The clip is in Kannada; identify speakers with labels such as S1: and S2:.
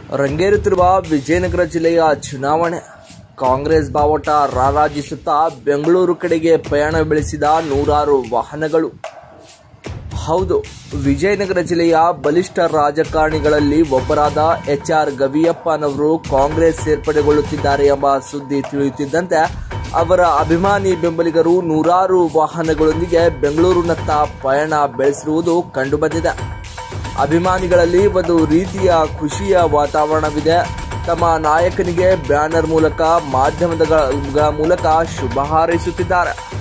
S1: ರಂಗೇರುತ್ತಿರುವ ವಿಜಯನಗರ ಜಿಲ್ಲೆಯ ಚುನಾವಣೆ ಕಾಂಗ್ರೆಸ್ ಬಾವಟ ರಾರಾಜಿಸುತ್ತಾ ಬೆಂಗಳೂರು ಕಡೆಗೆ ಪಯಣ ಬೆಳೆಸಿದ ನೂರಾರು ವಾಹನಗಳು ಹೌದು ವಿಜಯನಗರ ಜಿಲ್ಲೆಯ ಬಲಿಷ್ಠ ರಾಜಕಾರಣಿಗಳಲ್ಲಿ ಒಬ್ಬರಾದ ಎಚ್ ಆರ್ ಗವಿಯಪ್ಪನವರು ಕಾಂಗ್ರೆಸ್ ಸೇರ್ಪಡೆಗೊಳ್ಳುತ್ತಿದ್ದಾರೆ ಎಂಬ ಸುದ್ದಿ ತಿಳಿಯುತ್ತಿದ್ದಂತೆ ಅವರ ಅಭಿಮಾನಿ ಬೆಂಬಲಿಗರು ನೂರಾರು ವಾಹನಗಳೊಂದಿಗೆ ಬೆಂಗಳೂರಿನತ್ತ ಪಯಣ ಬೆಳೆಸಿರುವುದು ಕಂಡುಬಂದಿದೆ ಅಭಿಮಾನಿಗಳಲ್ಲಿ ಒಂದು ರೀತಿಯ ಖುಷಿಯ ವಾತಾವರಣವಿದೆ ತಮ್ಮ ನಾಯಕನಿಗೆ ಬ್ಯಾನರ್ ಮೂಲಕ ಮಾಧ್ಯಮದ ಮೂಲಕ ಶುಭ ಹಾರೈಸುತ್ತಿದ್ದಾರೆ